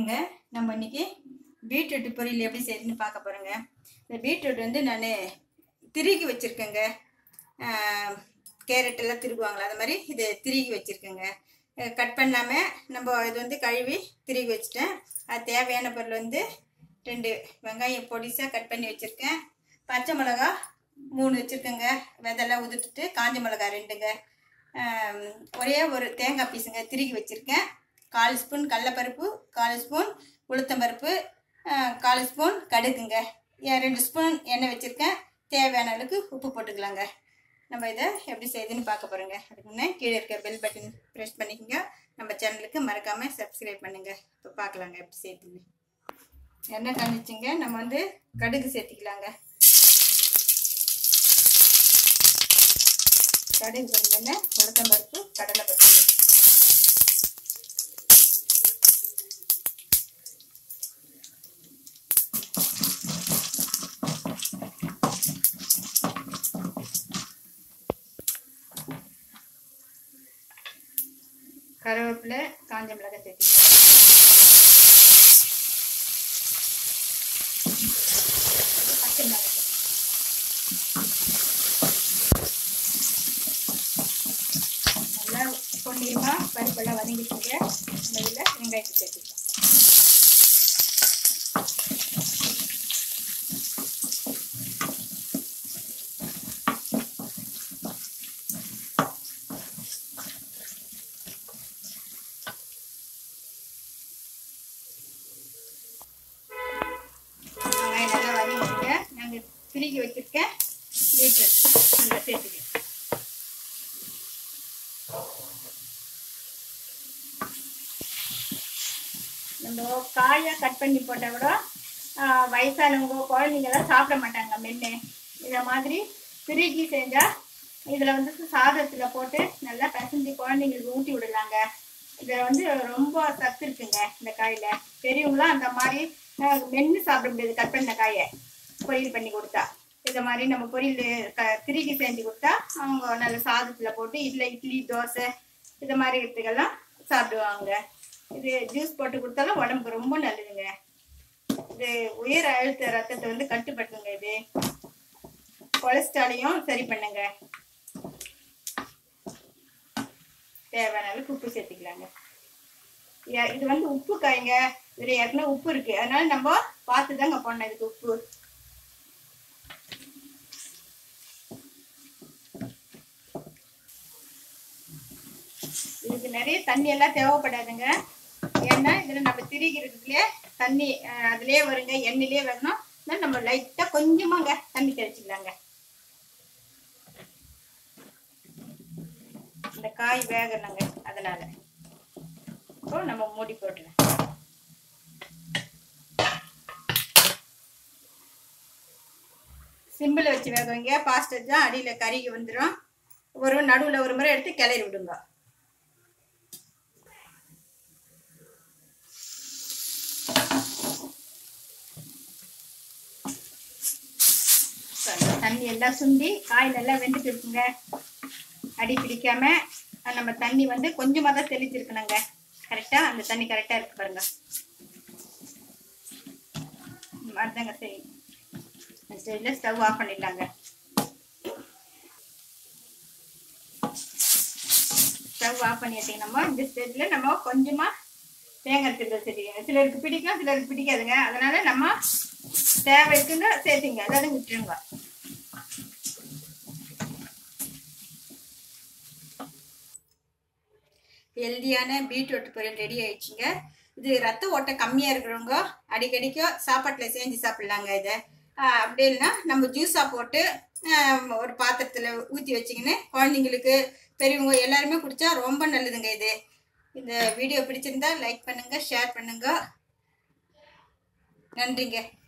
வணக்கங்க நம்ம இன்னைக்கு பீட்ரூட் பொரியல் எப்படி செய்யுதுன்னு பார்க்க போகிறோங்க இந்த பீட்ரூட் வந்து நான் திருகி வச்சுருக்கேங்க கேரட் எல்லாம் திருகுவாங்களா அது மாதிரி இது திருகி வச்சுருக்கேங்க கட் பண்ணாமல் நம்ம இது வந்து கழுவி திருகி வச்சுட்டேன் அது தேவையான பொருள் வந்து ரெண்டு வெங்காயம் பொடிசாக கட் பண்ணி வச்சுருக்கேன் பச்சை மிளகா மூணு வச்சுருக்கேங்க விதெல்லாம் உதுத்துட்டு காஞ்ச மிளகா ரெண்டுங்க ஆம், ஒரே ஒரு தேங்காய் பீஸுங்க திருகி வச்சுருக்கேன் கால் ஸ்பூன் கடலப்பருப்பு கால் ஸ்பூன் உளுத்தம்பருப்பு ஆ, கால் ஸ்பூன் கடுகுங்க ஏன் ரெண்டு ஸ்பூன் எண்ணெய் வச்சுருக்கேன் தேவையான அளவுக்கு உப்பு போட்டுக்கலாங்க நம்ம இதை எப்படி செய்யுதுன்னு பார்க்க போகிறோங்க அதுக்கு முன்னே கீழே இருக்க பெல் பட்டன் ப்ரெஸ் பண்ணிக்கோங்க நம்ம சேனலுக்கு மறக்காமல் சப்ஸ்கிரைப் பண்ணுங்க இப்போ பார்க்கலாங்க எப்படி செய்யுதுன்னு எண்ணெய் காமிச்சுங்க நம்ம வந்து கடுகு சேர்த்திக்கலாங்க கடுகு கொஞ்சம் உளுத்தம்பருப்பு கடலை பருப்புங்க கருவேப்பிலை காஞ்ச மிளகாய் சேர்த்துக்கலாம் பச்சை மிளகாய் நல்லா பொன்னிறமாக பருப்பெல்லாம் வதங்கிட்டுங்க நம்ம இதில் வெங்காயத்தை சேர்த்துக்கலாம் வெங்காயம் நல்லா வதங்கிட்டுங்க நாங்கள் திருகி வச்சுருக்கேன் பீட்ரூட் நல்லா சேர்த்துக்கலாம் நம்ம காயை கட் பண்ணி போட்டால் கூட ஆஹ், வயசானவங்க குழந்தைங்கலாம் சாப்பிட மாட்டாங்க மென்று இதை மாதிரி திருகி செஞ்சால் இதில் வந்து சாதத்தில் போட்டு நல்லா பிசைஞ்சு குழந்தைங்களுக்கு ஊட்டி விடலாங்க இதில் வந்து ரொம்ப சத்து இருக்குங்க இந்த காயில் பெரியவங்களாம் அந்த மாதிரி ஆஹ், மென்று சாப்பிட முடியாது கட் பண்ண காயை பொரியல் பண்ணி கொடுத்தா இதை மாதிரி நம்ம பொரியல் க திருகி செஞ்சு கொடுத்தா அவங்க நல்ல சாதத்தில் போட்டு இதில் இட்லி தோசை இது மாதிரி இடத்துக்கெல்லாம் சாப்பிடுவாங்க இது ஜூஸ் போட்டு கொடுத்தாலும் உடம்புக்கு ரொம்ப நல்லதுங்க இது உயர் அழுத்த ரத்தத்தை வந்து கட்டுப்படுத்துங்க இது கொலஸ்ட்ராலையும் சரி பண்ணுங்க தேவையான அளவுக்கு உப்பு சேர்த்துக்கலாங்க ஏ- இது வந்து உப்பு காய்ங்க இதுல ஏற்கனவே உப்பு இருக்கு அதனால நம்ம பார்த்து தாங்க போடணும் இதுக்கு உப்பு இதுக்கு நிறைய தண்ணி எல்லாம் தேவைப்படாதுங்க ஏன்னா இதுல நம்ம திரிகிறதுலயே தண்ணி அஹ், அதுலயே வருங்க எண்ணெயிலே வரணும் அதனால நம்ம லைட்டா கொஞ்சமாங்க தண்ணி தெளிச்சுக்கலாங்க இந்த காய் வேகணுங்க அதனால இப்போ நம்ம மூடி போட்டுலாம் சிம்பிள் வச்சு வேக வைங்க பாஸ்ட் தான் அடியில் கருகி வந்துடும் ஒரு நடுவில் ஒரு முறை எடுத்து கிளறி விடுங்க அந்த தண்ணி எல்லாம் சுண்டி காய் நல்லா வெந்துட்டு இருக்குங்க அடி பிடிக்காம அஹ் நம்ம தண்ணி வந்து கொஞ்சமாக தான் தெளிச்சிருக்கணுங்க கரெக்டாக அந்த தண்ணி கரெக்டாக இருக்கு பாருங்க இந்த மாதிரி தாங்க சரி இந்த ஸ்டேஜில் ஸ்டவ் ஆஃப் பண்ணிடலாங்க ஸ்டவ் ஆஃப் பண்ணிட்டீங்க நம்ம இந்த ஸ்டேஜில் நம்ம கொஞ்சமாக தேங்காய் திருத்தல் சேர்த்துக்கங்க சிலருக்கு பிடிக்கும் சிலருக்கு பிடிக்காதுங்க அதனால நம்ம தேவை இருக்குன்னு சேர்த்துங்க அதாவது விட்டுருங்க ஹெல்தியான பீட்ரூட் பொரியல் ரெடி ஆயிடுச்சுங்க இது ரத்த ஓட்டம் கம்மியாக இருக்கிறவங்க அடிக்கடிக்கோ சாப்பாட்டில் செஞ்சு சாப்பிட்லாங்க இதை ஆஹ் அப்படி இல்லைன்னா நம்ம ஜூஸாக போட்டு ஆஹ் ஒரு பாத்திரத்தில் ஊற்றி வச்சிங்கன்னு குழந்தைங்களுக்கு பெரியவங்க எல்லாருமே குடித்தா ரொம்ப நல்லதுங்க இது இந்த வீடியோ பிடிச்சிருந்தா லைக் பண்ணுங்கள் ஷேர் பண்ணுங்கள் நன்றிங்க